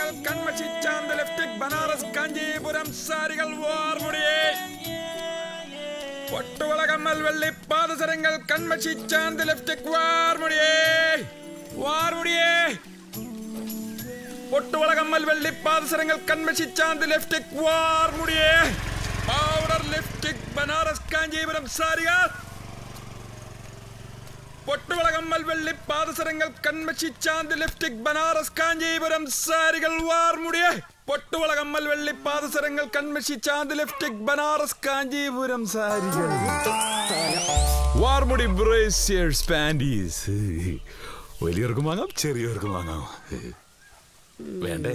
പാദസരങ്ങൾ കൺമഷി ചാന്ത് ലിപ്സ്റ്റിക് ബനാറസ് കാഞ്ചീപുരം സാരികൾ വാർമുടിയേ പൊട്ടുവള കമ്മൽ വെള്ളി പാദസരങ്ങൾ കൺമഷി ചാന്ത് ലിപ്സ്റ്റിക് വാർമുടിയേ വാർമുടിയേ പൊട്ടുവള കമ്മൽ വെള്ളി പാദസരങ്ങൾ കൺമഷി ചാന്ത് ലിപ്സ്റ്റിക് വാർമുടിയേ പൗഡർ ലിപ്സ്റ്റിക് ബനാറസ് കാഞ്ചീപുരം സാരികൾ പൊട്ടുവള കമ്മൽ വെള്ളി പാദസരങ്ങൾ കൺമഷി ചാന്ത് ലിപ്സ്റ്റിക് ബനാറസ് കാഞ്ചീപുരം സാരികൾ വാർമുടിയേ പൊട്ടുവള കമ്മൽ വെള്ളി പാദസരങ്ങൾ കൺമഷി ചാന്ത് ലിപ്സ്റ്റിക് ബനാറസ് കാഞ്ചീപുരം സാരികൾ വാർമുടി ബ്രേസിയേഴ്സ് പാൻറ്റീസ് വലിയവർക്കും വാങ്ങാം ചെറിയവർക്കും വാങ്ങാം വേണ്ടേ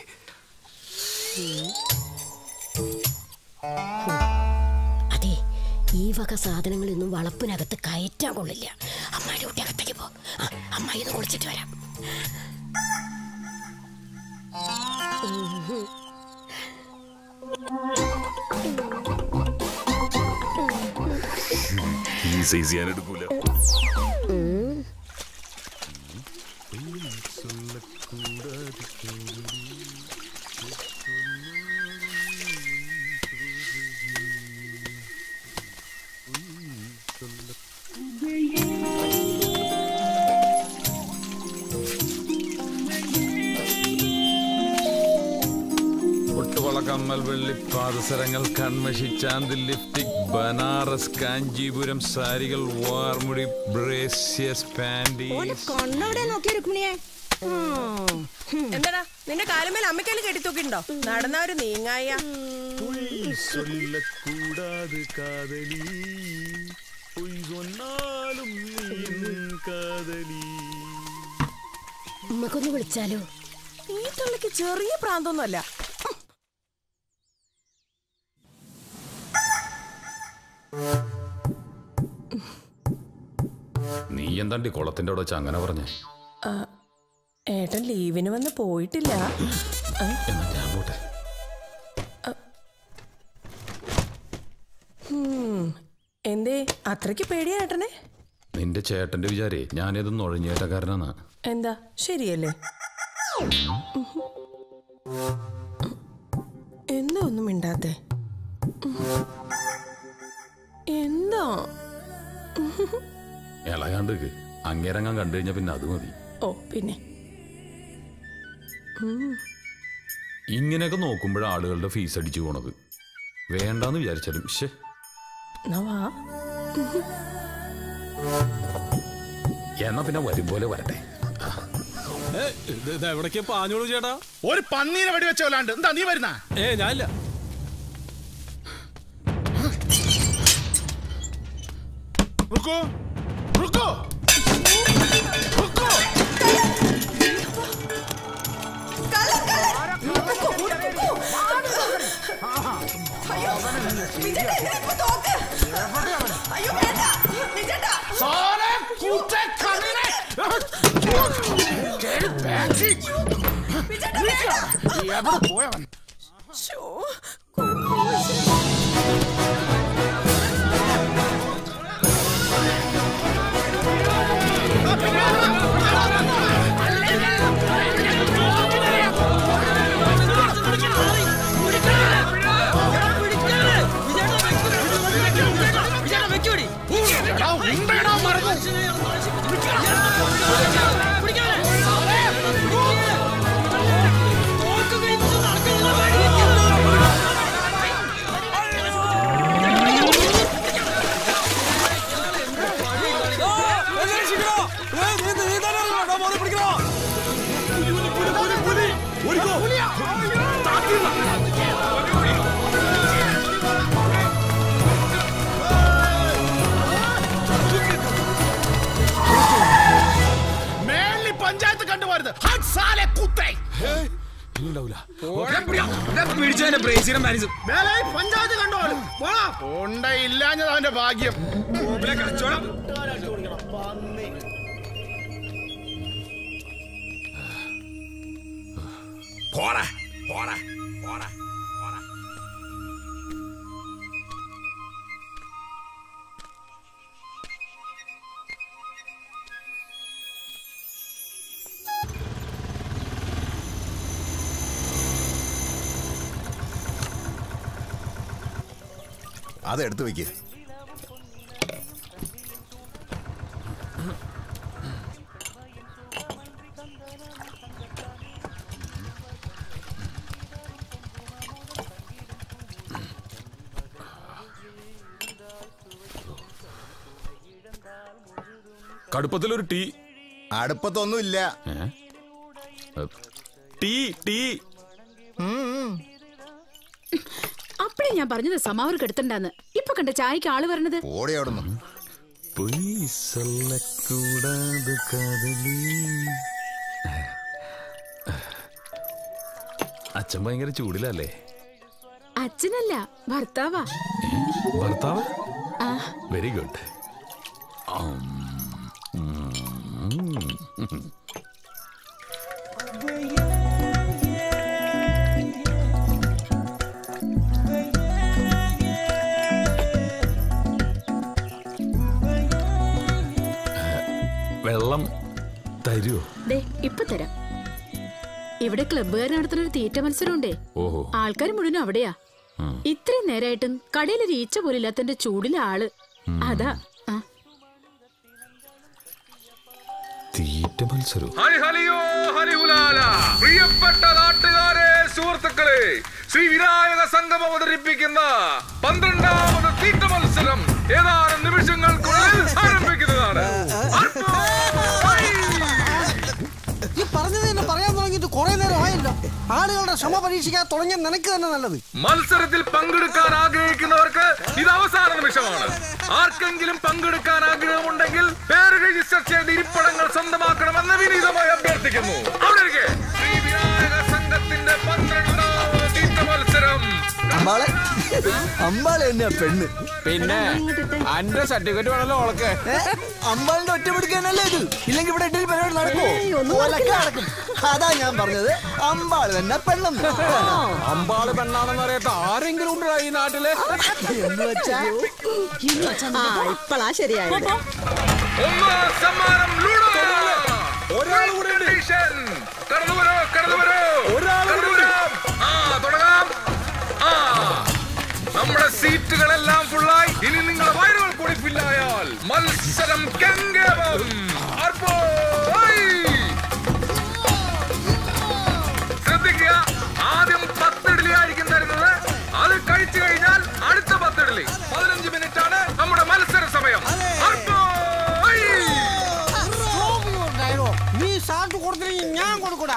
അതെ ഈ വക സാധനങ്ങളൊന്നും വളപ്പിനകത്ത് കയറ്റാൻ കൊള്ളില്ല അമ്മായിയുടെ കുട്ടി അകത്തേക്ക് പോ ആ, അമ്മായി ഒന്ന് കുളിച്ചിട്ട് വരാം ഈ സൈസ് ഞാൻ എടുക്കൂല പൊട്ടുവള കമ്മൽ വെള്ളി പാദസരങ്ങൾ കൺമഷി ചാന്ത് ലിപ്സ്റ്റിക് ബനാറസ് കാഞ്ചീപുരം സാരികൾ വാർമുടി ബ്രേസിയസ് പാൻറ്റീസ് കണ്ണവിടെ നോക്കി രുക്മിണിയെ എന്താടാ നിന്റെ കാലുമേൽ അമ്മയ്ക്കാല് കെട്ടിത്തൂക്കിണ്ടോ നടന്നവര് നീങ്ങായ சொல்லக்கூடாது காதலி பொய் சொன்னாலும் நீ என் காதலி ഉമ്മക്കൊന്ന് വിളിച്ചാലോ ഈ തള്ളിക്ക് ചെറിയ പ്രാന്തൊന്നുമല്ല നീ എന്താണ്ടി കുളത്തിന്റെ അവിടെ വെച്ച് അങ്ങനെ പറഞ്ഞേ ഏട്ടൻ ലീവിന് വന്ന് പോയിട്ടില്ല ആ, എന്നാ ഞാൻ പോട്ടെ ഉം. എന്തേ അത്രയ്ക്ക് പേടിയാ ഏട്ടനെ നിന്റെ ചേട്ടന്റെ വിചാരേ ഞാനിത് നുഴഞ്ഞേറ്റക്കാരനാണ് എന്താ ശരിയല്ലേ എന്താ ഒന്നും മിണ്ടാത്തെ എന്താ ഇളകാണ്ട് അങ്ങേരങ്ങാൻ കണ്ടു കഴിഞ്ഞാ പിന്നെ അത് മതി ഓ പിന്നെ ഇങ്ങനെയൊക്കെ നോക്കുമ്പോഴാണ് ആളുകളുടെ ഫീസ് അടിച്ചു പോണത് വേണ്ടാന്ന് വിചാരിച്ചാലും ശേ എന്നാ വാ എന്നാ പിന്നെ വരും പോലെ വരട്ടെ എവിടേക്ക് പാഞ്ഞോളൂ ചേട്ടാ ഒരു പന്നീനെ വെടിവെച്ച കൊല്ലാണ്ട് എന്താ നീ വരുന്ന ഏ ഞാനില്ല റുക്കോ റുക്കോ റുക്കോ സാറേ കൂട്ടെ കണ്ണിനെ എവിടെ പോയവൻ ശോ, എടാ, ഉണ്ടേടാ മറന്നു മേലി പഞ്ചായത്ത് കണ്ടുപോരുത് ഹട്ട് സാലെ കുത്തേ മേലെ പഞ്ചായത്ത് കണ്ടുപോലും ഉണ്ടയില്ലാഞ്ഞത് അവന്റെ ഭാഗ്യം പോടാ പോടാ പോടാ പോടാ അത് എടുത്തു വെക്ക് കടുപ്പത്തിലൊരു ടീ അടുപ്പത്തൊന്നും ഇല്ല ടീ ടീ അപ്പഴേ ഞാൻ പറഞ്ഞത് സമാവർക്ക് എടുത്തണ്ടാന്ന് ഇപ്പൊ കണ്ട ചായക്ക് ആള് വരണത് ഓടി അവിടുന്ന് പൊയ് സൊല്ലക്കൂടാതെ കാതലി അച്ഛൻ ഭയങ്കര ചൂടിലല്ലേ അച്ഛനല്ല ഭർത്താവാ ഭർത്താവ് ആ വെരി ഗുഡ് വെള്ളം തരുമോ ദേ ഇപ്പൊ തരാം ഇവിടെ ക്ലബ്ബുകാർ നടത്തുന്ന ഒരു തീറ്റ മത്സരമുണ്ടേ ഓഹോ ആൾക്കാർ മുഴുവൻ അവിടെയാ ഇത്രയും നേരായിട്ടും കടയിൽ ഒരു ഈച്ച പോലും ഇല്ലാത്തന്റെ ചൂടിലെ ആള് അതാ ആ തീറ്റ മത്സരം ഹരി ഹലിയോ ഹരിഹുലാല പ്രിയപ്പെട്ട നാട്ടുകാരെ സുഹൃത്തുക്കളെ ശ്രീ വിനായക സംഘം അവതരിപ്പിക്കുന്ന പന്ത്രണ്ടാമത് തീറ്റ മത്സരം ഏതാനും നിമിഷങ്ങൾക്കുള്ളിൽ ആരംഭിക്കുന്നതാണ് അർപ്പോ! ഹൈ! ഈ പറഞ്ഞത് തന്നെ പറയാൻ തുടങ്ങിയിട്ട് കുറെ നേരം ആയല്ലോ ആളുകളുടെ ക്ഷമ പരീക്ഷിക്കാൻ തുടങ്ങിയ നിനക്ക് തന്നെ നല്ലത് മത്സരത്തിൽ പങ്കെടുക്കാൻ ആഗ്രഹിക്കുന്നവർക്ക് ഇത് അവസാന നിമിഷമാണ് ആർക്കെങ്കിലും പങ്കെടുക്കാൻ ആഗ്രഹമുണ്ടെങ്കിൽ പേര് രജിസ്റ്റർ ചെയ്ത് ഇരിപ്പിടങ്ങൾ സ്വന്തമാക്കണമെന്ന് വിനീതമായി അഭ്യർത്ഥിക്കുന്നു അവിടെ ഇരിക്കെ. ശ്രീ വിനായക സംഘത്തിന്റെ പന്ത്രണ്ടാമത് തീറ്റ മത്സരം അമ്പാളെ അമ്പാളെ തന്നെയാ പെണ്ണ് പിന്നെ അന്റെ സർട്ടിഫിക്കറ്റ് വേണല്ലോ ഓളക്ക് ഏ? അമ്പാളിന്റെ ഒറ്റ പിടിക്കാനല്ലേ ഇത് ഇല്ലെങ്കിൽ ഇവിടെ ഇട്ടിൽ പരിപാടി നടക്കുമോ ഓലൊക്കെ നടക്കും അതാ ഞാൻ പറഞ്ഞത് അമ്പാള് തന്നെ പെണ്ണെന്ന് അമ്പാള് പെണ്ണാണെന്ന് അറിയാത്ത ആരെങ്കിലും ഉണ്ടോ ഈ നാട്ടില് എന്ന് വെച്ചാ ഇപ്പളാ ശരിയായത് ഒന്നാം സമ്മാനം ലൂഡോ ഒരാൾ കൂടെ ഉണ്ട്. Competition. കടന്നു വരൂ കടന്നു വരൂ ഒരാൾ കടന്നു കൂടെ വരൂ. ആ തുടങ്ങാം ആ നമ്മുടെ സീറ്റുകളെല്ലാം ഫുള്ളായി ഇനി നിങ്ങളുടെ വയറുകൾ കൂടി ഫില്ലായാൽ മത്സരം കെങ്കേമം അർപ്പോ ഹൈ. ശ്രദ്ധിക്കുക ആദ്യം പത്തിഡലി ആയിരിക്കും തരുന്നത് അത് കഴിച്ചു കഴിഞ്ഞാൽ അടുത്ത പത്തിഡലി പതിനഞ്ച് മിനിറ്റ് ആണ് നമ്മുടെ മത്സര സമയം അർപ്പോ ഹൈ. നീ സാറ്റ് കൊടുത്തില്ലെങ്കിൽ ഞാൻ കൊടുക്കൂടാ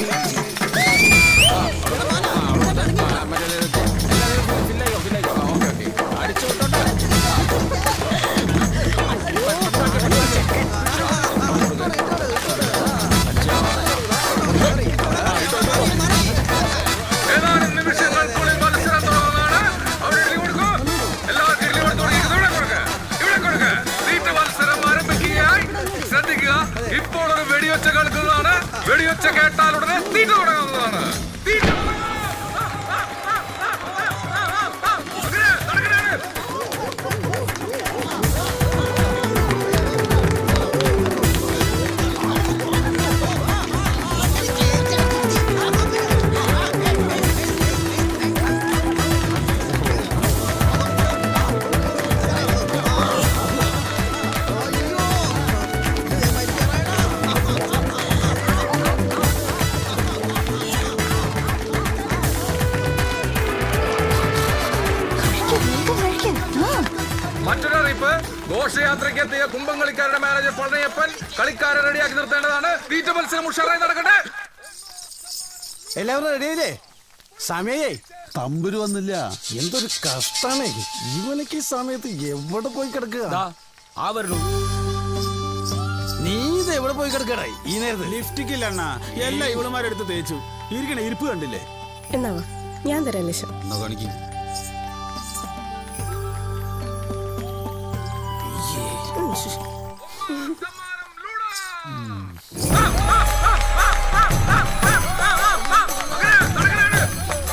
ഏതാനും നിമിഷങ്ങൾക്കുള്ളിൽ മത്സരം തുടങ്ങുന്നതാണ് അവിടെ ഇഡ്ഡലി കൊടുക്കൂ എല്ലാവർക്കും ഇഡ്ഡലി കൊടുത്ത് തുടങ്ങിയത് ഇവിടെ കൊടുക്ക് ഇവിടെ കൊടുക്ക് തീറ്റ മത്സരം ആരംഭിക്കുകയായി ശ്രദ്ധിക്കുക ഇപ്പോൾ ഒരു വെടിയൊച്ച കേൾക്കുന്നതാണ് വെടിയൊച്ച കേട്ടാൽ ഉടനെ തീറ്റ തുടങ്ങുന്നതാണ് തീറ്റ തുടങ്ങുക. അങ്ങനെ, നടക്കണേ. മറ്റൊരു അറിയിപ്പ് ഘോഷയാത്രയ്ക്ക് എത്തിയ കുംഭംകളിക്കാരുടെ മാനേജർ പളനിയപ്പൻ കളിക്കാരെ റെഡിയാക്കി നിർത്തേണ്ടതാണ് തീറ്റ മത്സരം ഉഷാറായി നടക്കട്ടെ എല്ലാവരും റെഡിയായില്ലേ സമയേ തമ്പുരു വന്നില്ല എന്തൊരു കഷ്ടാണേ ഇവനക്ക് ഈ സമയത്ത് എവിടെ പോയി കിടക്കുക ആ വരുന്നു നീ ഇത് എവിടെ പോയി കിടക്കടേ ഈ നേരത്ത് ലിഫ്റ്റിക്കില്ല അണ്ണാ എല്ലാം ഇവളുമാരെടുത്ത് തേച്ചു ഇരിക്കണ ഇരിപ്പ് കണ്ടില്ലേ എന്നാവാ ഞാൻ തരാം ലിശം എന്നാ കാണിക്ക് സമ്മാനം ലൂഡോ. അങ്ങനെ, നടക്കണേ.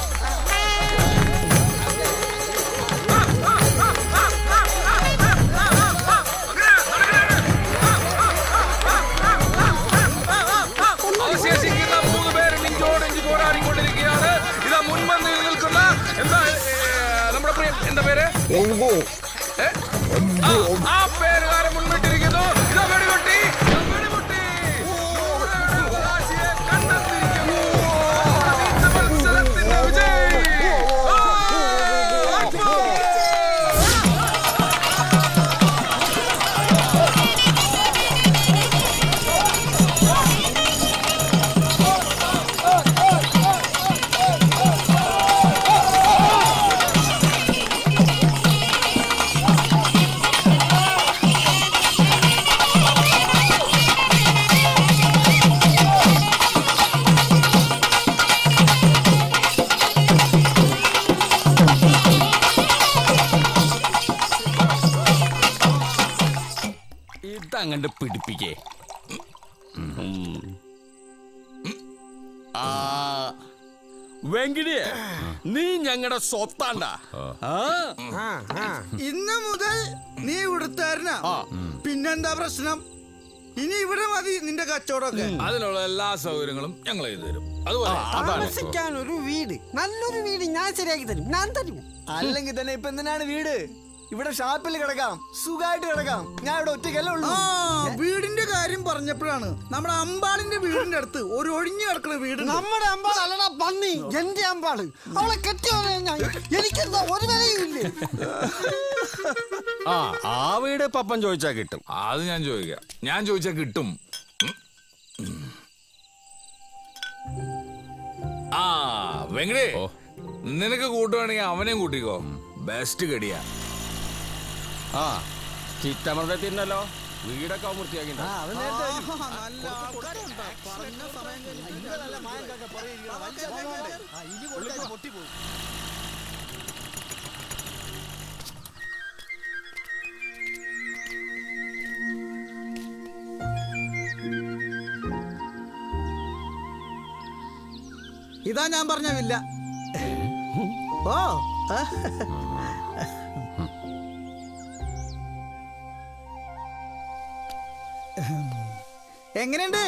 അവശേഷിക്കുന്ന മൂന്ന് പേര് നെഞ്ചോടെഞ്ച് പോരാടിക്കൊണ്ടിരിക്കുകയാണ് ഇതാ മുൻപന്തിയിൽ നിൽക്കുന്ന എന്താ ഏ, നമ്മുടെ പ്രിയ എന്താ പേര് ഏ? ആ, ആ പേരുകാരൻ മുൻപിട്ടിരിക്കുന്നു ഇതാ വെടിപൊട്ടി ഇതാ വെടിപൊട്ടി അവകാശിയെ കണ്ടെത്തിയിരിക്കുന്നു ഈ മത്സരത്തിന്റെ വിജയി ആ, അക്ബർ! ഇതങ്ങണ്ട് പിടിപ്പിക്കേ ആ വെങ്കിടിയെ നീ ഞങ്ങളുടെ സ്വത്താണ്ട ഇന്ന് മുതൽ നീ ഇവിടുത്താരനാ പിന്നെന്താ പ്രശ്നം ഇനി ഇവിടെ മതി നിന്റെ കച്ചവടമൊക്കെ അതിനുള്ള എല്ലാ സൗകര്യങ്ങളും ഞങ്ങൾ ചെയ്തു തരും അതുപോലെ താമസിക്കാൻ ഒരു വീട് നല്ലൊരു വീട് ഞാൻ ശരിയാക്കി തരും ഞാൻ തരും അല്ലെങ്കിൽ തന്നെ ഇപ്പൊ എന്തിനാണ് വീട് ഇവിടെ ഷാപ്പിൽ കിടക്കാം സുഖമായിട്ട് കിടക്കാം ഞാൻ ഇവിടെ ഒറ്റയ്ക്കല്ലേ ഉള്ളൂ വീടിന്റെ കാര്യം പറഞ്ഞപ്പോഴാണ് നമ്മുടെ അമ്പാളിന്റെ വീടിന്റെ അടുത്ത് ഒരു ഒഴിഞ്ഞു കിടക്കുന്ന വീട് നമ്മുടെ അമ്പാൾ അല്ലടാ പന്നി എന്റെ അമ്പാള് അവളെ കെട്ടിയോ ഞാൻ എനിക്കെന്താ ഒരു വിലയും ഇല്ലേ ആ ആ വീട് പപ്പൻ ചോദിച്ചാ കിട്ടും അത് ഞാൻ ചോദിക്കാം ഞാൻ ചോദിച്ചാൽ കിട്ടും ഉം. ആ വെങ്കടേ നിനക്ക് കൂട്ടുവാണെങ്കിൽ അവനെയും കൂട്ടിക്കോ ബെസ്റ്റ് കടിയാ ആ ചിറ്റമൃത തിന്നല്ലോ വീടൊക്കെ വൃത്തിയാക്കി ഇതാ ഞാൻ പറഞ്ഞ വില്ല ഓ ആ. എങ്ങനെയുണ്ട്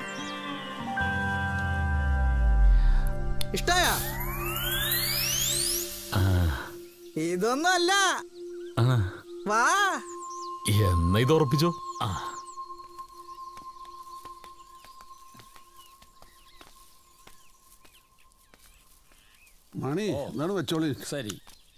ഇഷ്ടായ ഇതൊന്നും അല്ല വാ എന്നാ ഇത് ഉറപ്പിച്ചോ ആ മണി എന്നാണ് വെച്ചോളി ശരി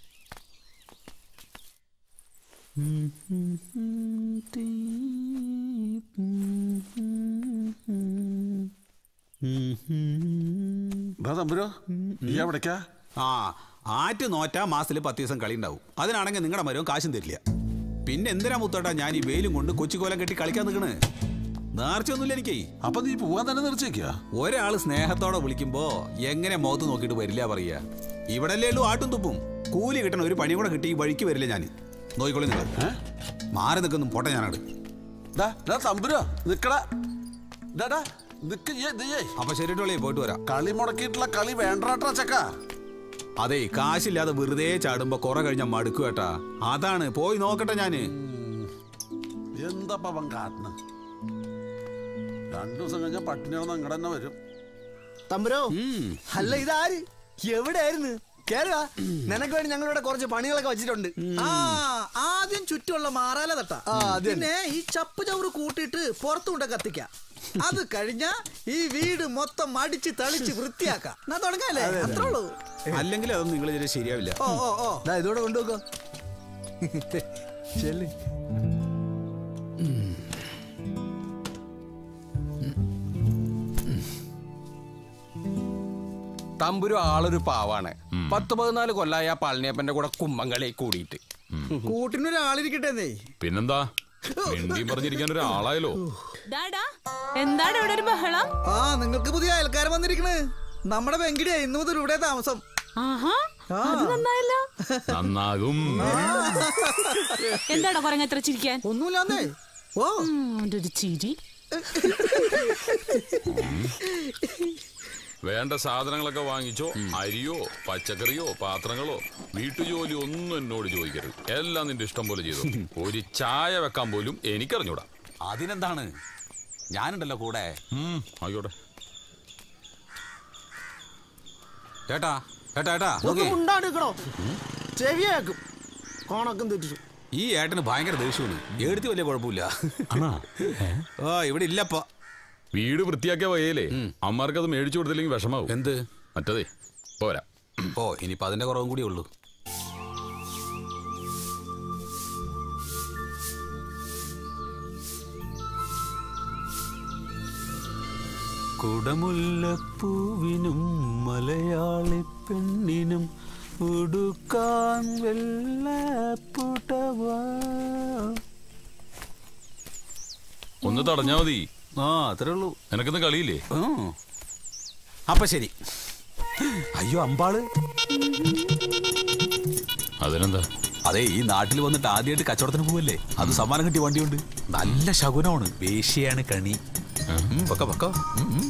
എന്താ തമ്പുരോ നീ എവിടേക്കാ ആ ആറ്റ് നോറ്റാ മാസത്തിൽ പത്ത് ദിവസം കളി ഉണ്ടാവും അതിനാണെങ്കിൽ നിങ്ങളുടെ മരവും കാശും തരില്ല പിന്നെ എന്തിനാ മുത്തോട്ടാ ഞാൻ ഈ വെയിലും കൊണ്ട് കൊച്ചിക്കോലം കെട്ടി കളിക്കാൻ നിൽക്കണ് നേർച്ചയൊന്നുമില്ല എനിക്കേ അപ്പൊ നീ പോവാൻ തന്നെ നിർച്ചേക്കാ ഒരാൾ സ്നേഹത്തോടെ വിളിക്കുമ്പോ എങ്ങനെ മുഖത്ത് നോക്കിയിട്ട് വരില്ല പറയാ ഇവിടല്ലേ ഉള്ളൂ ആട്ടും തുപ്പും കൂലി കിട്ടണ ഒരു പണി കൂടെ കിട്ടി ഈ വഴിക്ക് വരില്ല ഞാൻ നോക്കിക്കോളി നിങ്ങൾ മാറി നിൽക്കുന്നു പോട്ടെ ഞാനട് ഡാ, ഡാ തമ്പുരോ നിക്കടാ ഡാ, ഡാ, നിക്ക് ഏ, ദേ, ഏയ്. അപ്പൊ ശരിട്ടോളേ പോയിട്ട് വരാം കളി മുടക്കിയിട്ടുള്ള കളി വേണ്ടാട്ടാ ചക്ക അതെ കാശില്ലാതെ വെറുതെ ചാടുമ്പോ കുറെ കഴിഞ്ഞ മടുക്കു കേട്ടാ അതാണ് പോയി നോക്കട്ടെ ഞാന് എന്താ പവൻ കാട്ടണ് രണ്ടു ദിവസം കഴിഞ്ഞാൽ പട്ടിണി കിടന്ന് അങ്ങടെ തന്നെ വരും തമ്പുരോ അല്ല ഇതാര് എവിടെയായിരുന്നു കേറുക നിനക്ക് വേണ്ടി ഞങ്ങളിവിടെ കുറച്ച് പണികളൊക്കെ വെച്ചിട്ടുണ്ട് ആ ആദ്യം ചുറ്റുമുള്ള മാറാല തട്ട പിന്നെ ഈ ചപ്പ് ചവറ് കൂട്ടിയിട്ട് പുറത്തുകൊണ്ട് കത്തിക്കാം അത് കഴിഞ്ഞ ഈ വീട് മൊത്തം അടിച്ച് തളിച്ച് വൃത്തിയാക്കാം എന്നാ തുടങ്ങാല്ലേ അത്രേ ഉള്ളൂ അല്ലെങ്കിൽ അതൊന്നും നിങ്ങൾ ഇതിന് ശരിയാവില്ല ഓ ഓ ഓ ഇതോടെ കൊണ്ടുപോക്കോ ചെല്ല് തമ്പുരു ആളൊരു പാവാണ് പത്ത് പതിനാല് കൊല്ലായ ആ പളനിയപ്പന്റെ കൂടെ കുമ്മങ്ങളെ കൂടിയിട്ട് കൂട്ടിനൊരാളിരിക്കട്ടെ പിന്നെന്താ മിണ്ടിയും പറഞ്ഞിരിക്കാൻ ഒരാളായല്ലോ എന്താണ് ഇവിടെ ഒരു ബഹളം ആ നിങ്ങൾക്ക് പുതിയ അയൽക്കാരൻ വന്നിരിക്കണ് നമ്മുടെ വെങ്കിടിയാ ഇന്നു മുതൽ ഇവിടെ താമസം ആഹാ അത് നന്നായല്ലോ നന്നാകും എന്താടാ കുറങ്ങ എത്ര ചിരിക്കാൻ ഒന്നുമില്ലാന്നേ ഓ അവന്റെ ഒരു ചിരി വേണ്ട സാധനങ്ങളൊക്കെ വാങ്ങിച്ചോ അരിയോ പച്ചക്കറിയോ പാത്രങ്ങളോ വീട്ടുജോലി ഒന്നും എന്നോട് ചോദിക്കരുത് എല്ലാം നിന്റെ ഇഷ്ടം പോലെ ചെയ്തു ഒരു ചായ വെക്കാൻ പോലും എനിക്കറിഞ്ഞൂടാ അതിനെന്താണ് ഞാനുണ്ടല്ലോ കൂടെ ഉം, ആയിക്കോട്ടെ ഏട്ടാ ഏട്ടാ ഏട്ടാ ഒന്ന് നോക്കി ഉണ്ടാണ്ടിക്കണോ ചെവിയാക്കും കണക്കും തെറ്റിച്ചു ഈ ഏട്ടന് ഭയങ്കര ദേഷ്യമാണ് എടുത്ത് വലിയ കുഴപ്പമില്ല ഓ ഇവിടെ ഇല്ലപ്പോ വീട് വൃത്തിയാക്കിയ വകയിലേ അമ്മമാർക്ക് അത് മേടിച്ചു കൊടുത്തില്ലെങ്കിൽ വിഷമാവും എന്ത് മറ്റതേ പോരാ ഓ ഇനിയിപ്പോ അതിന്റെ കുറവും കൂടി ഉള്ളൂ കുടമുല്ലപ്പൂവിനും മലയാളി പെണ്ണിനും ഉടുക്കാൻ വെള്ളപ്പുടവാ ഒന്ന് തടഞ്ഞാ മതി ആ അത്രേ ഉള്ളൂ നിനക്കിന്ന് കളിയില്ലേ അപ്പൊ ശരി അയ്യോ അമ്പാള് അതിനെന്താ അതെ ഈ നാട്ടിൽ വന്നിട്ട് ആദ്യമായിട്ട് കച്ചവടത്തിന് പോവല്ലേ അത് സമ്മാനം കിട്ടിയ വണ്ടിയുണ്ട് നല്ല ശകുനമാണ് വേശ്യയാണ് കണി ഉം, പൊക്കോ, പൊക്കോ. ഉം, ഉം.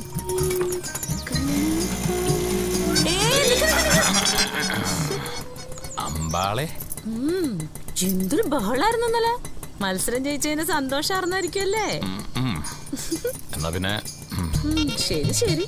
അമ്പാളെ ഉം, എന്തൊരു ബഹളായിരുന്നു ഇന്നലെ മത്സരം ജയിച്ചതിന് സന്തോഷാർന്നായിരിക്കുമല്ലേ ഉം. എന്നാ പിന്നെ ഉം. ഉം, ശരി ശരി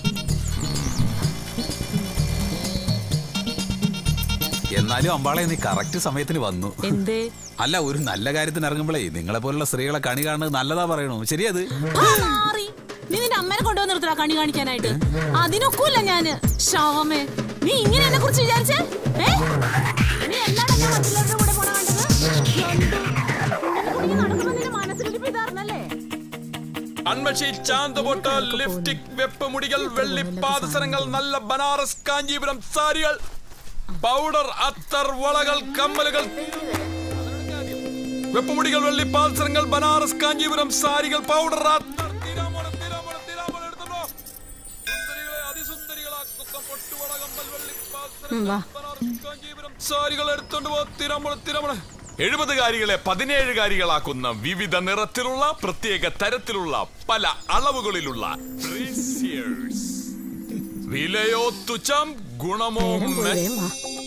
എന്നാലും അമ്പാളെ നീ കറക്റ്റ് സമയത്തിന് വന്നു എന്തേ അല്ല ഒരു നല്ല കാര്യത്തിന് ഇറങ്ങുമ്പോഴേ നിങ്ങളെ പോലുള്ള സ്ത്രീകളെ കണി കാണുന്നത് നല്ലതാ പറയണു ശരിയത് ആ, നാറി. നീ നിന്റെ അമ്മേനെ കൊണ്ടുവന്ന് നിർത്തടാ കണി കാണിക്കാനായിട്ട് അതിനൊക്കൂല്ല ഞാന് ശവമേ നീ ഇങ്ങനെ എന്നെ കുറിച്ച് വിചാരിച്ചേ ഏ? നീ എന്താണ് എന്നെ മറ്റുള്ളവരുടെ കൂടെ പോണ കണ്ടത്? എന്ത്? കുടുങ്ങി നടക്കുമ്പോ നിന്റെ മനസ്സിലിരിപ്പ് ഇതാർന്നല്ലേ? അൺമഷി ചാന്ത് പൊട്ട ലിപ്സ്റ്റിക് വെപ്പ് മുടികൾ വെള്ളി പാദസരങ്ങൾ നല്ല ബനാറസ് കാഞ്ചീപുരം സാരികൾ പൗഡർ അത്തർ വളകൾ കമ്മലുകൾ വെപ്പുമുടികൾ വെള്ളി പാദസരങ്ങൾ ബനാറസ് കാഞ്ചീപുരം സാരികൾ പൗഡർ അത്തർ തിരാമോളം, തിരാമോളം, തിരാമോളം എടുത്തോളൂ. സുന്ദരികളെ അതിസുന്ദരികളാക്കുന്ന പൊട്ടുവള കമ്മൽ വെള്ളി പാദസരങ്ങൾ ബനാറസ് കാഞ്ചീപുരം സാരികൾ എടുത്തോണ്ട് പോ തിരാമോളം, തിരാമോളം. എഴുപതുകാരികളെ പതിനേഴുകാരികളാക്കുന്ന വിവിധ നിറത്തിലുള്ള പ്രത്യേക തരത്തിലുള്ള പല അളവുകളിലുള്ള braziers. വിലയോ തുച്ഛം ഗുണമോ മെച്ചം.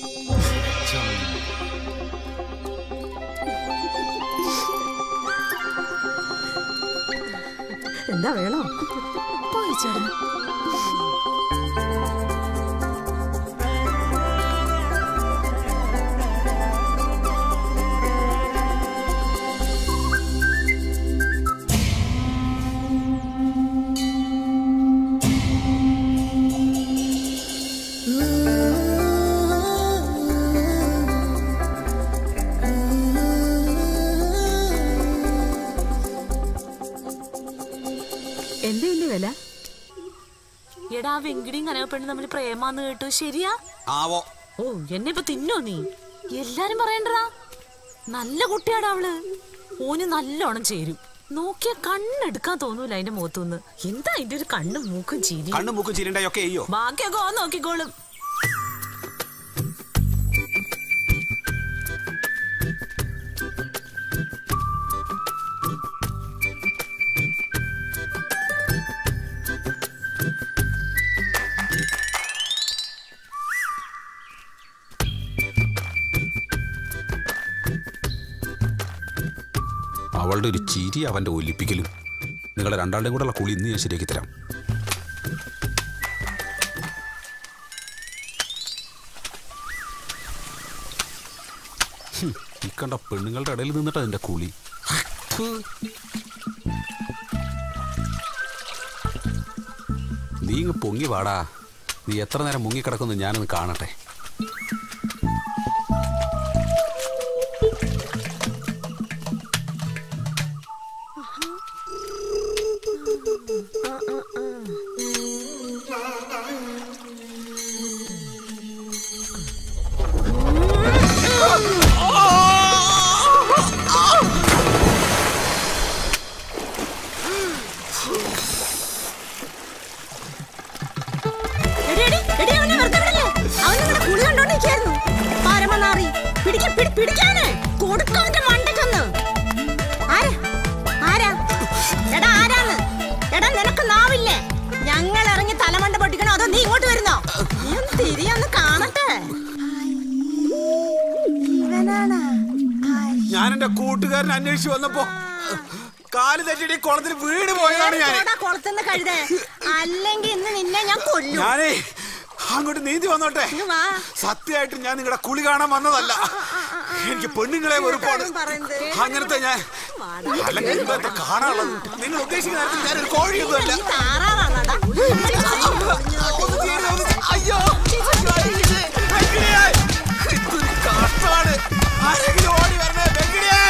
എന്താ വേണോ പോയി ചേട്ടൻ എന്റെ വലിയ വില എടാ വെങ്കിടിയും കനകപ്പെണ്ണും തമ്മിൽ പ്രേമാന്ന് കേട്ടു ശരിയാ ആവോ ഓ എന്നെ ഇപ്പൊ തിന്നോ നീ എല്ലാരും പറയണ്ടടാ നല്ല കുട്ടിയാടാ അവള് ഓന് നല്ലോണം ചേരും നോക്കിയ കണ്ണെടുക്കാൻ തോന്നൂല അതിന്റെ മുഖത്തുനിന്ന് എന്താ അതിന്റെ ഒരു കണ്ണും മൂക്കും ചിരി കണ്ണും മൂക്കും ചിരിണ്ടയൊക്കെ അയ്യോ ബാക്കിയൊക്കെ ഓൻ നോക്കിക്കോളും അവളുടെ ഒരു ചിരി അവന്റെ ഒലിപ്പിക്കലും നിങ്ങളെ രണ്ടാളുടെയും കൂടെ ഉള്ള കുളി ഇന്ന് ഞാൻ ശരിയാക്കി തരാം ഹും, ഈ കണ്ട പെണ്ണുങ്ങളുടെ ഇടയിൽ നിന്നിട്ട് അതിന്റെ കുളി ഹ്. നീ ഇങ്ങ് പൊങ്ങി വാടാ നീ എത്ര നേരം മുങ്ങിക്കിടക്കുന്നു ഞാനൊന്ന് കാണട്ടെ എടി, എടി, എടി, അവനെ വെറുതെ വിടല്ലേ? അവൻ നിങ്ങളുടെ കുളി കണ്ടോണ്ടിരിക്കുകയായിരുന്നു. പരമനാറി. പിടിക്ക്, പിടി- പിടിക്കാന്. കൊടുക്ക് അവന്റെ മണ്ടയ്ക്കൊന്ന്. ആരാ? ആരാ? എടാ, ആരാന്ന്? എടാ, നിനക്ക് നാവില്ലേ? ഞങ്ങൾ ഇറങ്ങി തലമണ്ട പൊട്ടിക്കണോ അതോ നീ ഇങ്ങോട്ട് വരുന്നോ നീ ഒന്ന് തിരിയൊന്ന് കാണട്ടെ ഇവനാണ് ഞാൻ എന്റെ കൂട്ടുകാരൻ അന്വേഷിച്ച് വന്നപ്പോ കാല് തെറ്റിട്ട് ഈ കുളത്തിൽ വീട് പോയതാണ് ഞാൻ കുളത്തുനിന്ന് കഴുതേ അല്ലെങ്കിൽ ഇന്ന് നിന്നെ ഞാൻ കൊല്ലും ഞാനേ അങ്ങോട്ട് നീന്തി വന്നോട്ടെ ഇങ്ങ് വാ സത്യമായിട്ട് ഞാൻ നിങ്ങളുടെ കുളി കാണാൻ വന്നതല്ല എനിക്ക് പെണ്ണുങ്ങളെ വെറുപ്പാണ് അങ്ങനത്തെ ഞാൻ അല്ലെങ്കിൽ ഇന്നത്തെ കാണാനുള്ളത് നിങ്ങൾ ഉദ്ദേശിക്കുന്ന കാര്യത്തിൽ ഞാനൊരു കോഴിയൊന്നുമല്ല അയ്യോ വെങ്കിടിയേ! ഇതൊരു കഷ്ടമാണ് ആരെങ്കിലും ഓടി വരണേ വെങ്കിടിയേ!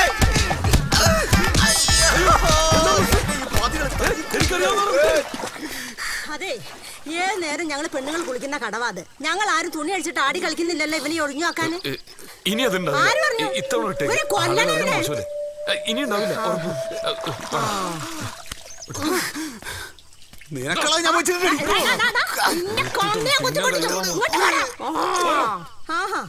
അതെ ഏത് നേരം ഞങ്ങൾ പെണ്ണുങ്ങൾ കുളിക്കുന്ന കടവാത് ഞങ്ങൾ ആരും തുണി അടിച്ചിട്ട് ആടി കളിക്കുന്നില്ലല്ലോ ഇവനെ ഒഴിഞ്ഞു വെക്കാൻ എ, ഇനി അതുണ്ടാവില്ല ആര് പറഞ്ഞു? ഇ- ഇത്തവണ ഇട്ടേക്ക്. ഇവരെ കൊല്ലണം ആളുകൾ ഇവരെ. മോശമല്ലേ? എ, ഇനി ഉണ്ടാവില്ല ഉറപ്പ്. എ, നിനക്കളെ ഞാൻ വെച്ചിട്ടുണ്ട് ആഹാ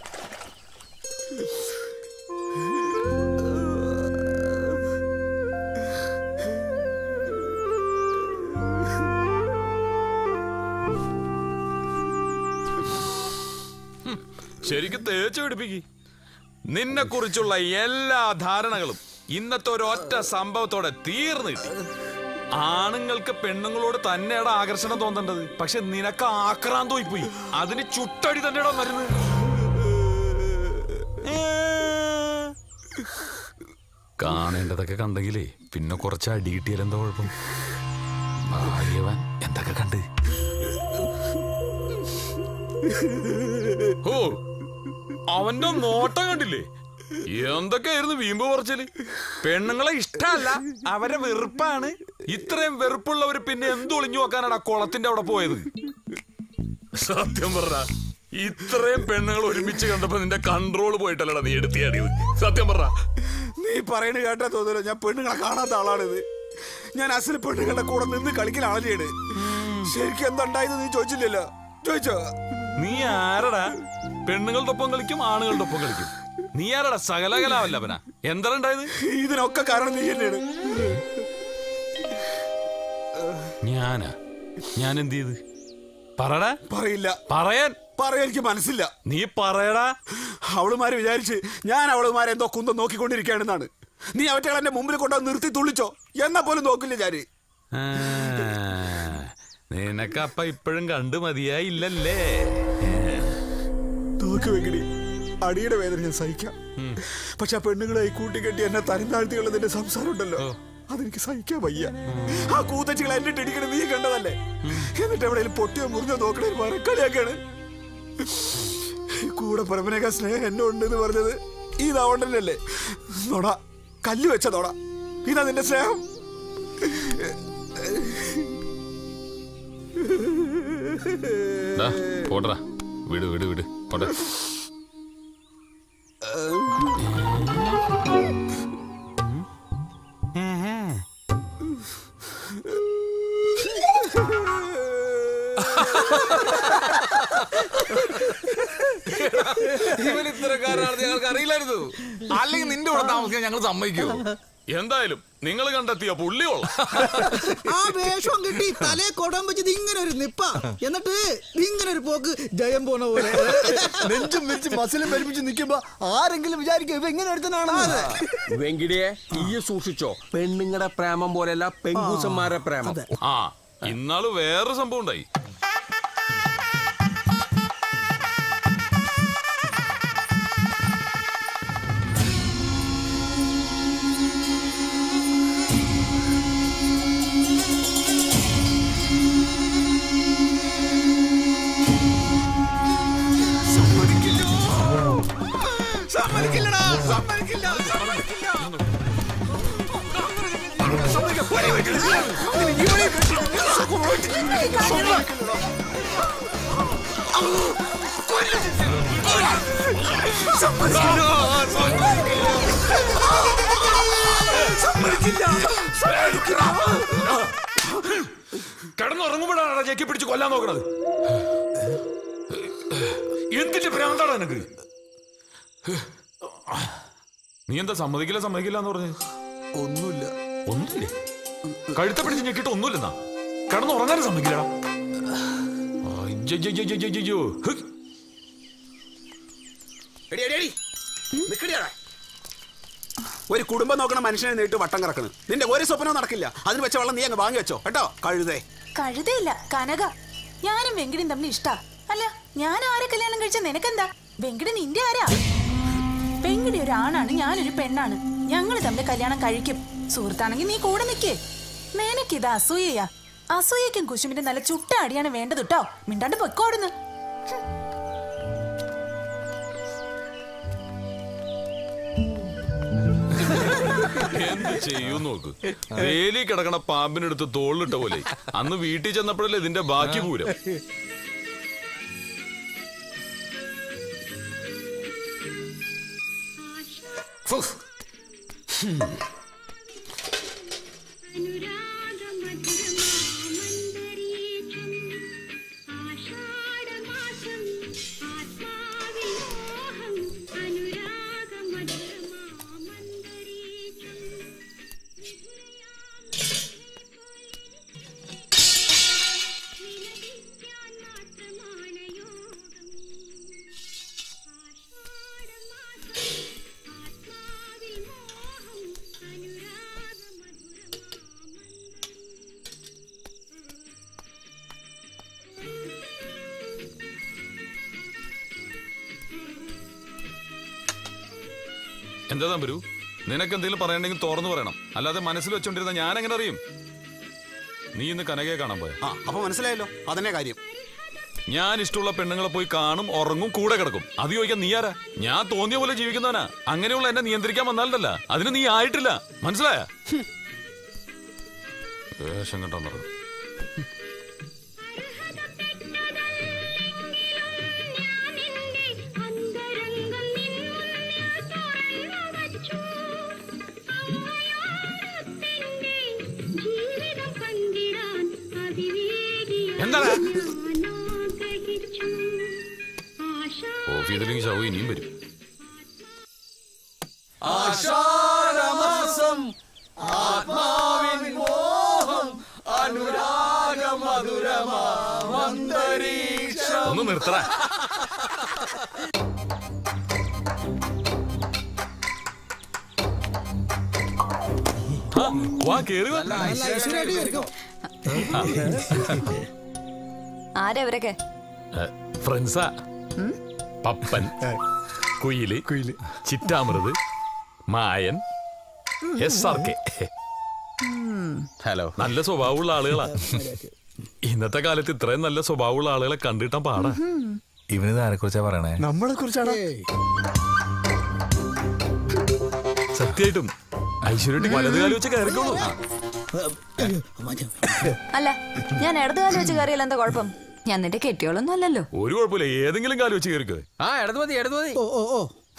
ശരിക്കും തേച്ചു പിടിപ്പിക്ക് നിന്നെ കുറിച്ചുള്ള എല്ലാ ധാരണകളും ഇന്നത്തെ ഒരു ഒറ്റ സംഭവത്തോടെ തീർന്നു കിട്ടി ആണുങ്ങൾക്ക് പെണ്ണുങ്ങളോട് തന്നെയാണ് ആകർഷണം തോന്നേണ്ടത് പക്ഷെ നിനക്ക് ആക്രാന്തമായി പോയി അതിന് ചുട്ടടി തന്നെയാണോ വരുന്നത് കാണേണ്ടതൊക്കെ കണ്ടെങ്കിലേ പിന്നെ കുറച്ച് അടി കിട്ടിയാൽ എന്താ കുഴപ്പം ഭാഗ്യവാൻ എന്തൊക്കെ കണ്ട് ഓ അവന്റെ നോട്ടം കണ്ടില്ലേ എന്തൊക്കെയായിരുന്നു വീമ്പ് പറച്ചല് പെണ്ണുങ്ങളെ ഇഷ്ടമല്ല അവരെ വെറുപ്പാണ് ഇത്രയും വെറുപ്പുള്ളവര് പിന്നെ എന്ത് ഒളിഞ്ഞു നോക്കാനാണ് ആ കുളത്തിന്റെ അവിടെ പോയത് സത്യം പറഞ്ഞ ഇത്രയും പെണ്ണുങ്ങൾ ഒരുമിച്ച് കണ്ടപ്പോ നിന്റെ കൺട്രോൾ പോയിട്ടല്ലടാ നീ എടുത്തിയാടിയത് സത്യം പറഞ്ഞ നീ പറയണ കേട്ടാ തോന്നുന്നു ഞാൻ പെണ്ണുങ്ങളെ കാണാത്ത ആളാണിത് ഞാൻ അസല് പെണ്ണുങ്ങളുടെ കൂടെ നിന്ന് കളിക്കൽ ആളെയാണ് ശരിക്കും എന്തുണ്ടായത് നീ ചോദിച്ചില്ലല്ലോ ചോദിച്ചോ നീ ആരടാ പെണ്ണുങ്ങളുടെ ഒപ്പം കളിക്കും ആണുങ്ങളുടെ ഒപ്പം കളിക്കും നീ ആരടാ സകലകലാവല്ലവനാ എന്താ ഉണ്ടായത് ഇതിനൊക്കെ കാരണം നീ തന്നെയാണ് ഞാനാ ഞാൻ എന്ത് ചെയ്ത് പറടാ പറയില്ല പറയാൻ പറയാൻ എനിക്ക് മനസ്സില്ല നീ പറയടാ അവളുമാരെ വിചാരിച്ച് ഞാൻ അവളുമാരെ എന്തോ കുന്തം നോക്കിക്കൊണ്ടിരിക്കുകയാണെന്നാണ് നീ അവറ്റകൾ എന്റെ മുമ്പിൽ കൊണ്ടുവന്ന് നിർത്തി തുള്ളിച്ചോ എന്നാ പോലും നോക്കില്ല ഞാന് ആ, നിനക്കപ്പ ഇപ്പോഴും കണ്ടു മതിയായില്ലല്ലേ നോക്ക് വെക്കടി അടിയുടെ വേദന ഞാൻ സഹിക്കാം പക്ഷെ ആ പെണ്ണുങ്ങളെ കൂട്ടിക്കെട്ടി എന്നെ തരം താഴ്ത്തിയുള്ളതിന്റെ സംസാരം ഉണ്ടല്ലോ അതെനിക്ക് സഹിക്കാൻ വയ്യ ആ കൂത്തച്ചികളെ എന്നെ ഇടിക്കണം നീ കണ്ടതല്ലേ എന്നിട്ട് എവിടെയെങ്കിലും പൊട്ടിയോ മുറിഞ്ഞോ നോക്കണേ മരക്കളിയാക്കാണ് കൂടെ പരമനേക്കാ സ്നേഹം എന്നെ ഉണ്ടെന്ന് പറഞ്ഞത് ഈ താവണ്ടല്ലേ നോട കല്ല് വെച്ച നോട ഇതാ നിന്റെ സ്നേഹം ഡാ, പോട്ടെടാ വിട് വിട് വിട് പോട്ടെ ഇവൻ ഇത്തരക്കാരാണെന്ന് ഞങ്ങൾക്ക് അറിയില്ലായിരുന്നു അല്ലെങ്കിൽ നിന്റെ കൂടെ താമസിക്കാൻ ഞങ്ങൾ സമ്മതിക്കൂ എന്തായാലും നിങ്ങൾ കണ്ടെത്തിയ പുള്ളിയുള്ള ആ വേഷം കിട്ടി തലേ കൊടാൻ വെച്ചത് ഇങ്ങനെ ഒരു നിപ്പ എന്നിട്ട് ഇങ്ങനെ ഒരു പോക്ക് ജയം പോണ പോലെ നെഞ്ചും വിരിച്ച് മസിലും വലിപ്പിച്ച് നിൽക്കുമ്പോ ആരെങ്കിലും വിചാരിക്കും ഇവ എങ്ങനെ എടുത്തനാണെന്ന് വെങ്കിടിയെ ഈ സൂക്ഷിച്ചോ പെണ്ണുങ്ങളുടെ പ്രേമം പോലെയല്ല പെങ്കൂസന്മാരെ പ്രേമം ആ ഇന്നാള് വേറെ സംഭവം ഉണ്ടായി സമ്മതിക്കില്ലടാ സമ്മതിക്കില്ല സമ്മതിക്കില്ല കിടന്നുറങ്ങുമ്പോഴാണ് ജെക്കി പിടിച്ച് കൊല്ലാൻ നോക്കണത് എന്തിന്റെ ഭ്രാന്താണ് നിനക്ക് നീ എന്താ സമ്മതിക്കില്ല സമ്മതിക്കില്ല എന്ന് പറഞ്ഞ് ഒന്നുമില്ല ഒന്നുമില്ലേ കഴുത്ത പിടിച്ച് ഞെക്കിട്ട് ഒന്നുമില്ലെന്നാ കിടന്നുറങ്ങാനും സമ്മതിക്കില്ലടാ അയ്യയ്യയ്യയ്യയ്യോ. ഹ്. എടി, എടി, എടി. നിക്കടിയാടാ. ഒരു കുടുംബം നോക്കണ മനുഷ്യനെ നേരിട്ട് വട്ടം കറക്കണ് നിന്റെ ഒരു സ്വപ്നവും നടക്കില്ല അതിന് വെച്ച വെള്ളം നീ അങ്ങ് വാങ്ങി വെച്ചോ കേട്ടോ കഴുതേ കഴുതയില്ല കനക ഞാനും വെങ്കിടും തമ്മിൽ ഇഷ്ടാ അല്ല ഞാൻ ആരെ കല്യാണം കഴിച്ച നിനക്കെന്താ വെങ്കിട് നിന്റെ ആരാ പെങ്കിടി ഒരു ആണാണ് ഞാനൊരു പെണ്ണാണ് ഞങ്ങൾ തമ്മിൽ കല്യാണം കഴിക്കും സുഹൃത്താണെങ്കിൽ നീ കൂടെ നിൽക്കേ നിനക്കിത് അസൂയയാ അസൂയക്കും കുശുമിന്റെ നല്ല ചുട്ട അടിയാണ് വേണ്ടത് കേട്ടോ മിണ്ടാണ്ട് പൊക്കോടുന്നു എന്ത് ചെയ്യൂ നോക്ക് വേലി കിടക്കണ പാമ്പിനെടുത്ത് തോളിലിട്ട പോലെ അന്ന് വീട്ടിൽ ചെന്നപ്പോഴല്ലേ ഇതിന്റെ ബാക്കി പൂരം എന്താ തമ്പരു നിനക്ക് എന്തെങ്കിലും പറയണ്ടെങ്കിൽ തുറന്നു പറയണം അല്ലാതെ മനസ്സിൽ വെച്ചോണ്ടിരുന്ന ഞാൻ എങ്ങനെ അറിയും നീ ഇന്ന് കനകയെ കാണാൻ പോയ ആ അപ്പൊ മനസ്സിലായല്ലോ അതന്നെ കാര്യം ഞാൻ ഇഷ്ടമുള്ള പെണ്ണുങ്ങളെ പോയി കാണും ഉറങ്ങും കൂടെ കിടക്കും അത് ചോദിക്കാൻ നീ ആരാ ഞാൻ തോന്നിയ പോലെ ജീവിക്കുന്നവനാ അങ്ങനെയുള്ള എന്നെ നിയന്ത്രിക്കാൻ വന്നാലല്ല അതിന് നീ ആയിട്ടില്ല മനസ്സിലായ വേഷം കെട്ടാൻ പറഞ്ഞു എന്താണ് ഓഫ് ചെയ്തില്ലെങ്കിൽ ശവ ഇനിയും വരും ആഷാഢമാസം ആത്മാവിൻ മോഹം അനുരാഗ മധുരമാന്തരീക്ഷം ഒന്ന് നിർത്തറ വാ കേറി വാ. ആരാ ഇവരൊക്കെ ഏ, ഫ്രണ്ട്സാ പപ്പൻ കുയില് കുയില് ചിറ്റാമൃത് Mayan S R K hello നല്ല സ്വഭാവമുള്ള ആളുകളാ ഇന്നത്തെ കാലത്ത് ഇത്രയും നല്ല സ്വഭാവമുള്ള ആളുകളെ കണ്ടിട്ടാ പാടാ ഇവനിത് ആരെ കുറിച്ചാ പറയണേ നമ്മളെ കുറിച്ചാണ് സത്യമായിട്ടും ഐശ്വര്യ വലത് കാലം വെച്ച് കയറിക്കോളൂ അല്ല ഞാൻ ഇടതുകാലം വെച്ച് കയറിയാൽ എന്താ കുഴപ്പം ഞാൻ നിന്റെ കെട്ടിയോളൊന്നും അല്ലല്ലോ ഒരു കുഴപ്പമില്ല ഏതെങ്കിലും കാലം വെച്ച് കയറിക്കോ ആ ഇടത് മതി ഇടത് മതി ഓ ഓ ഓ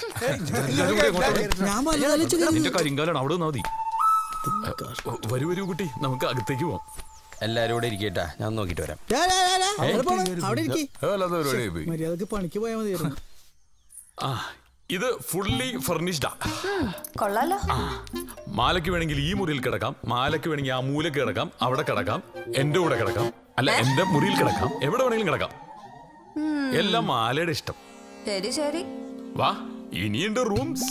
ഞാൻ വലുതാലോചിച്ച് കയറി. നിന്റെ കരിങ്കാലാണ് അവിടെ നിന്നാ മതി വരൂ വരൂ കുട്ടി നമുക്ക് അകത്തേക്ക് പോവാം എല്ലാരും കൂടെ ഇരിക്കട്ടാ ഞാൻ നോക്കിട്ട് വരാം ഡാ, ഡാ, ഡാ, ഡാ, അവിടെ പോണം. അവിടെ ഇരിക്ക്. വല്ലാത്ത പരിപാടിയായി പോയി. മര്യാദക്ക് പണിക്ക് പോയാൽ മതിയായിരുന്നു ആ ഇത് ഫുള്ളി ഫർണിഷ്ഡാ കൊള്ളാലോ മാലയ്ക്ക് വേണമെങ്കിൽ ഈ മുറിയിൽ കിടക്കാം മാലയ്ക്ക് വേണമെങ്കിൽ ആ മൂലക്ക് കിടക്കാം അവിടെ കിടക്കാം എന്റെ കൂടെ കിടക്കാം അല്ല എന്റെ മുറിയിൽ കിടക്കാം എവിടെ വേണമെങ്കിലും കിടക്കാം ഉം. എല്ലാം മാലയുടെ ഇഷ്ടം ശരി ശരി വാ ഇനിയുണ്ട് റൂംസ്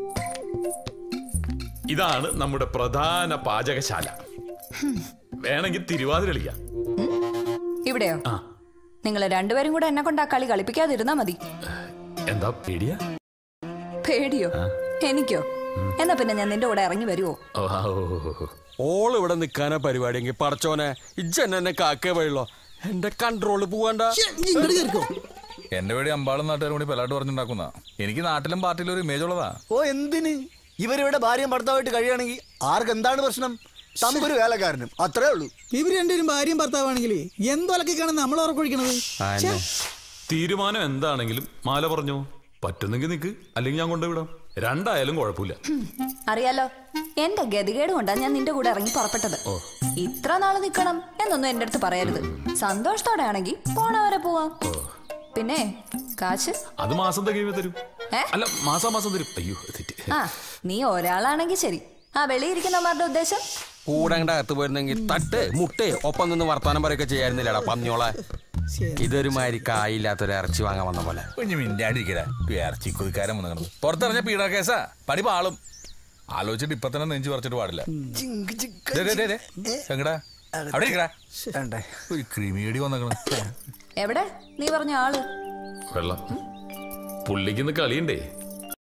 ഇതാണ് നമ്മുടെ പ്രധാന പാചകശാല വേണമെങ്കിൽ തിരുവാതിര കളിക്കാം ഇവിടെയോ ആ. നിങ്ങൾ രണ്ടുപേരും കൂടെ എന്നെ കൊണ്ട് ആ കളി കളിപ്പിക്കാതിരുന്നാ മതി എന്താ പേടിയാ പേടിയോ എനിക്കോ എന്നാ പിന്നെ ഞാൻ നിന്റെ കൂടെ ഇറങ്ങി വരുവോ ഓ, ആ, ഓ, ഓ, ഓ, ഓ. ഓൾ ഇവിടെ നിക്കാനാ പരിപാടിയെങ്കിൽ പടച്ചോനെ ഇജ്ജെന്നെ എന്നെ കാക്കേ വഴിയുള്ളോ എന്റെ കൺട്രോള് പോവണ്ട എന്റെ പേടി അമ്പാളും നാട്ടുകാരും കൂടി പെലാട്ട് പറഞ്ഞുണ്ടാക്കുന്ന എനിക്ക് നാട്ടിലും പാർട്ടിയിലും ഒരു ഇമേജ് ഉള്ളതാ ഓ എന്തിന് ഇവരിവിടെ ഭാര്യയും ഭർത്താവായിട്ട് കഴിയുകയാണെങ്കിൽ ആർക്ക് എന്താണ് പ്രശ്നം തമ്പൊരു വേലക്കാരനും അത്രേ ഉള്ളൂ ഇവര് രണ്ടുപേരും ഭാര്യയും ഭർത്താവാണെങ്കിൽ എന്തൊലക്കാണ് നമ്മൾ ഉറക്കൊഴിക്കണത് ഛെ, തീരുമാനം എന്താണെങ്കിലും മാല പറഞ്ഞോ പറ്റുന്നെങ്കിൽ നിക്ക് അല്ലെങ്കിൽ ഞാൻ കൊണ്ടുവിടാം രണ്ടായാലും കുഴപ്പമില്ല അറിയാലോ എന്റെ ഗതികേട് കൊണ്ടാ ഞാൻ നിന്റെ കൂടെ ഇറങ്ങി പുറപ്പെട്ടത് ഓ ഇത്ര നാള് നിക്കണം എന്നൊന്നും എന്റെ അടുത്ത് പറയരുത് സന്തോഷത്തോടെ ആണെങ്കിൽ പോണവരെ പോവാം പിന്നെ കാശ് അത് മാസം തികയുമ്പോ തരും ഏ? അല്ല മാസാ മാസം തരും അയ്യോ തെറ്റ് ആ നീ ഒരാളാണെങ്കിൽ ശരി ആ വെളിയിരിക്കുന്നവന്മാരുടെ ഉദ്ദേശം കൂടെ അങ്ങോട്ട് അകത്ത് പോയിരുന്നെങ്കിൽ തട്ട് മുട്ടേ ഒപ്പം നിന്ന് വർത്താനം പറയൊക്കെ ചെയ്യായിരുന്നില്ലടാ പന്നിയോളെ ഇതൊരു മാതിരി കായില്ലാത്തൊരു ഇറച്ചി വാങ്ങാൻ വന്ന പോലെ കുഞ്ഞു മിണ്ടാണ്ടിരിക്കടാ ഇറച്ചി കൊതിക്കാരൻ വന്നു പുറത്തിറങ്ങിയ പീഡ കേസാ പടി പാളും ആലോചിച്ചിട്ട് ഇപ്പൊ തന്നെ നെഞ്ചു പറിച്ചിട്ട് പാടില്ല ദേ, ദേ, ദേ, ദേ. എങ്ങടാ അവിടെ ഇരിക്കടാ ഒരു ക്രിമിയടി വന്നേക്കണ് എവിടെ നീ പറഞ്ഞ ആള് വെള്ളം പുള്ളിക്ക് ഇന്ന് കളിയുണ്ടേ